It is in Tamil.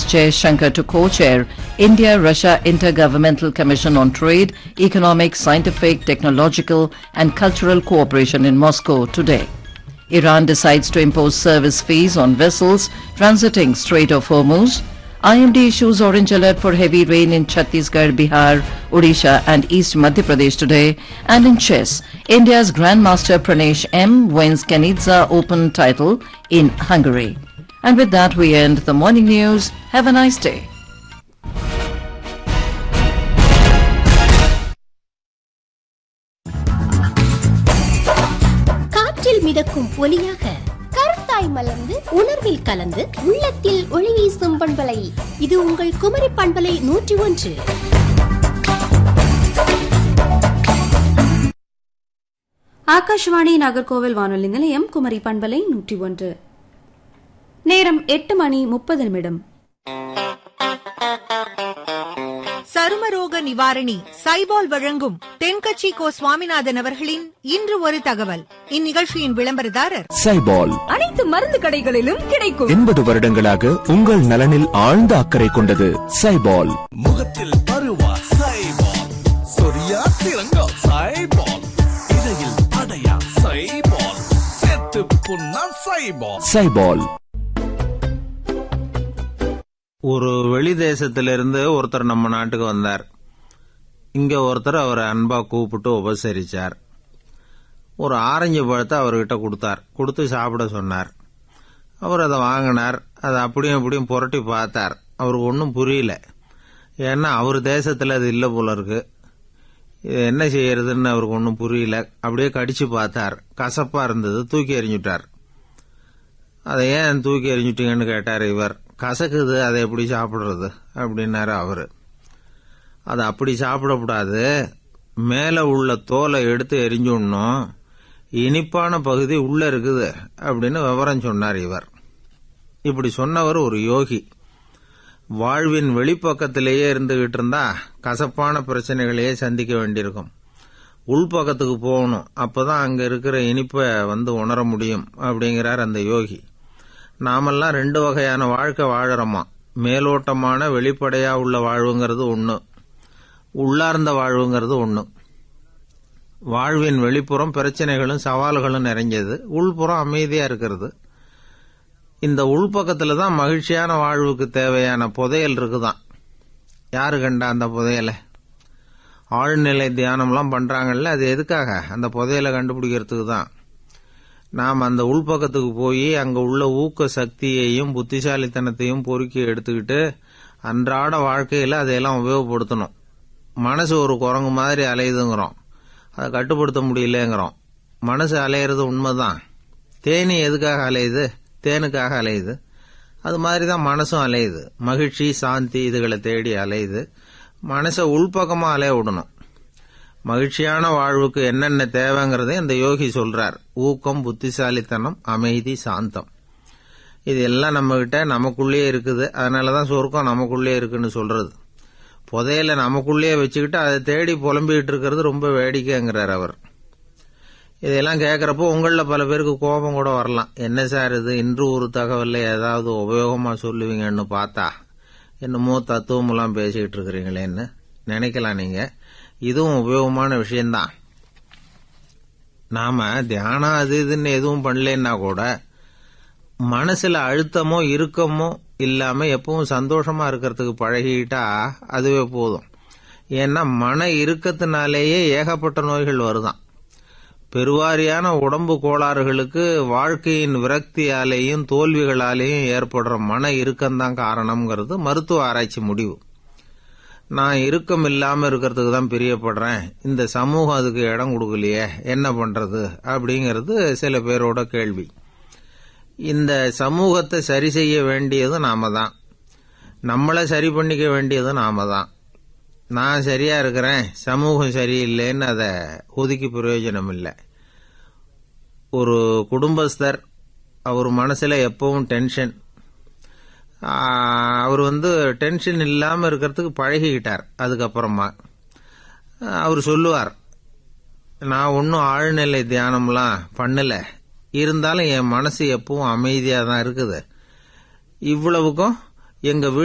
Jay Shankar to co-chair India-Russia Intergovernmental Commission on Trade, Economic, Scientific, Technological and Cultural Cooperation in Moscow today. Iran decides to impose service fees on vessels transiting Strait of Hormuz. IMD issues orange alert for heavy rain in Chhattisgarh, Bihar, Odisha and East Madhya Pradesh today. And in chess, India's Grandmaster Pranesh M wins Kanidza Open title in Hungary. And with that, we end the morning news. Have a nice day. காற்றில் மிதக்கும் ஒலியாக கருத்தாய் மலர்ந்து உணர்வில் கலந்து உள்ளத்தில் ஒளி வீசும் பண்பலை இது உங்கள் குமரி பண்பலை நூற்றி ஒன்று ஆகாஷ்வாணி நாகர்கோவில் வானொலி நிலையம் குமரி பண்பலை நூற்றி ஒன்று நேரம் எட்டு மணி முப்பது நிமிடம் சருமரோக நிவாரணி சைபால் வழங்கும் தென்கட்சி கோ சுவாமிநாதன் அவர்களின் இன்று ஒரு தகவல் இந்நிகழ்ச்சியின் விளம்பரதாரர் சைபால் அனைத்து மருந்து கடைகளிலும் கிடைக்கும் எண்பது வருடங்களாக உங்கள் நலனில் ஆழ்ந்த அக்கறை கொண்டது சைபால் முகத்தில் பருவா சைபால் சொரியா சிறங்கா சைபால் இடையில் அடையா சைபால் செத்து புண்ணா சைபால் சைபால் ஒரு வெளி தேசத்திலிருந்து ஒருத்தர் நம்ம நாட்டுக்கு வந்தார் இங்க ஒருத்தர் அவரை அன்பா கூப்பிட்டு உபசரிச்சார் ஒரு ஆரஞ்சு பழத்தை அவர்கிட்ட கொடுத்தார் கொடுத்து சாப்பிட சொன்னார் அவர் அதை வாங்கினார் அதை அப்படியும் இப்படியும் புரட்டி பார்த்தார் அவருக்கு ஒன்றும் புரியல ஏன்னா அவர் தேசத்தில் அது இல்லை போல இருக்கு இது என்ன செய்யறதுன்னு அவருக்கு ஒன்றும் புரியல அப்படியே கடிச்சு பார்த்தார் கசப்பா இருந்தது தூக்கி எறிஞ்சுட்டார் அதை ஏன் தூக்கி எறிஞ்சுட்டீங்கன்னு கேட்டார் இவர் கசக்குது அதை எப்படி சாப்பிடுறது அப்படின்னாரு அவரு அது அப்படி சாப்பிடக்கூடாது மேலே உள்ள தோலை எடுத்து எரிஞ்சுடணும் இனிப்பான பகுதி உள்ள இருக்குது அப்படின்னு விவரம் சொன்னார் இவர் இப்படி சொன்னவர் ஒரு யோகி வாழ்வின் வெளிப்பக்கத்திலேயே இருந்துகிட்டு இருந்தா கசப்பான பிரச்சனைகளையே சந்திக்க வேண்டியிருக்கும் உள்பக்கத்துக்கு போகணும் அப்பதான் அங்க இருக்கிற இனிப்பை வந்து உணர முடியும் அப்படிங்கிறார் அந்த யோகி நாமெல்லாம் ரெண்டு வகையான வாழ்க்கை வாழறோமா மேலோட்டமான வெளிப்படையா உள்ள வாழ்வுங்கிறது ஒண்ணு உள்ளார்ந்த வாழ்வுங்கிறது ஒண்ணு வாழ்வின் வெளிப்புறம் பிரச்சனைகளும் சவால்களும் நிறைஞ்சது உள்புறம் அமைதியா இருக்கிறது இந்த உள்பக்கத்துல தான் மகிழ்ச்சியான வாழ்வுக்கு தேவையான புதையல் இருக்குதான் யாரு கண்டா அந்த புதையலை ஆழ்நிலை தியானம்லாம் பண்றாங்கல்ல அது எதுக்காக அந்த புதையலை கண்டுபிடிக்கிறதுக்கு தான் நாம் அந்த உள்பக்கத்துக்கு போய் அங்க உள்ள ஊக்க சக்தியையும் புத்திசாலித்தனத்தையும் பொறுக்கி எடுத்துக்கிட்டு அன்றாட வாழ்க்கையில அதையெல்லாம் உபயோகப்படுத்தணும் மனசு ஒரு குரங்கு மாதிரி அலையுதுங்கிறோம் அதை கட்டுப்படுத்த முடியலங்கிறோம் மனசு அலையிறது உண்மைதான் தேனி எதுக்காக அலையுது தேனுக்காக அலையுது அது மாதிரி தான் மனசும் அலையுது மகிழ்ச்சி சாந்தி இதுகளை தேடி அலையுது மனசை உள்பக்கமா அலைய விடணும் மகிழ்ச்சியான வாழ்வுக்கு என்னென்ன தேவைங்கிறதை அந்த யோகி சொல்றார் ஊக்கம் புத்திசாலித்தனம் அமைதி சாந்தம் இது எல்லாம் நம்ம கிட்ட நமக்குள்ளேயே இருக்குது அதனாலதான் சொர்க்கம் நமக்குள்ளே இருக்குன்னு சொல்றது புதையல நமக்குள்ளேயே வச்சுக்கிட்டு அதை தேடி புலம்பிக்கிட்டு இருக்கிறது ரொம்ப வேடிக்கைங்கிறார் அவர் இதெல்லாம் கேட்கறப்போ உங்களில் பல பேருக்கு கோபம் கூட வரலாம் என்ன சார் இது இன்று ஒரு தகவல்ல ஏதாவது உபயோகமா சொல்லுவீங்கன்னு பார்த்தா என்னமோ தத்துவமெல்லாம் பேசிக்கிட்டு இருக்கிறீங்களேன்னு நினைக்கலாம் நீங்க இதுவும் உபயோகமான விஷயம்தான் நாம தியானம் அது இதுன்னு எதுவும் பண்ணலன்னா கூட மனசுல அழுத்தமோ இறுக்கமோ இல்லாம எப்பவும் சந்தோஷமா இருக்கிறதுக்கு பழகிட்டா அதுவே போதும் ஏன்னா மன இறுக்கத்தினாலேயே ஏகப்பட்ட நோய்கள் வருதான் பெருவாரியான உடம்பு கோளாறுகளுக்கு வாழ்க்கையின் விரக்தியாலேயும் தோல்விகளாலேயும் ஏற்படுற மன இறுக்கம்தான் காரணம்ங்கிறது மருத்துவ ஆராய்ச்சி முடிவு நான் இறுக்கம் இல்லாம இருக்கிறதுக்கு தான் பிரியப்படுறேன் இந்த சமூகம் அதுக்கு இடம் கொடுக்கலையே என்ன பண்றது அப்படிங்கிறது சில பேரோட கேள்வி இந்த சமூகத்தை சரி செய்ய வேண்டியது நாம தான் நம்மளை சரி பண்ணிக்க வேண்டியது நாம தான் நான் சரியா இருக்கிறேன் சமூகம் சரியில்லைன்னு அதை ஒதுக்கி பிரயோஜனம் இல்லை ஒரு குடும்பஸ்தர் அவர் மனசுல எப்பவும் டென்ஷன் அவர் வந்து டென்ஷன் இல்லாம இருக்கிறதுக்கு பழகிக்கிட்டார் அதுக்கப்புறமா அவர் சொல்லுவார் நான் ஒன்றும் ஆழ்நிலை தியானம்லாம் பண்ணல இருந்தாலும் என் மனசு எப்பவும் அமைதியாக தான் இருக்குது இவ்வளவுக்கும் எங்க வீட்டு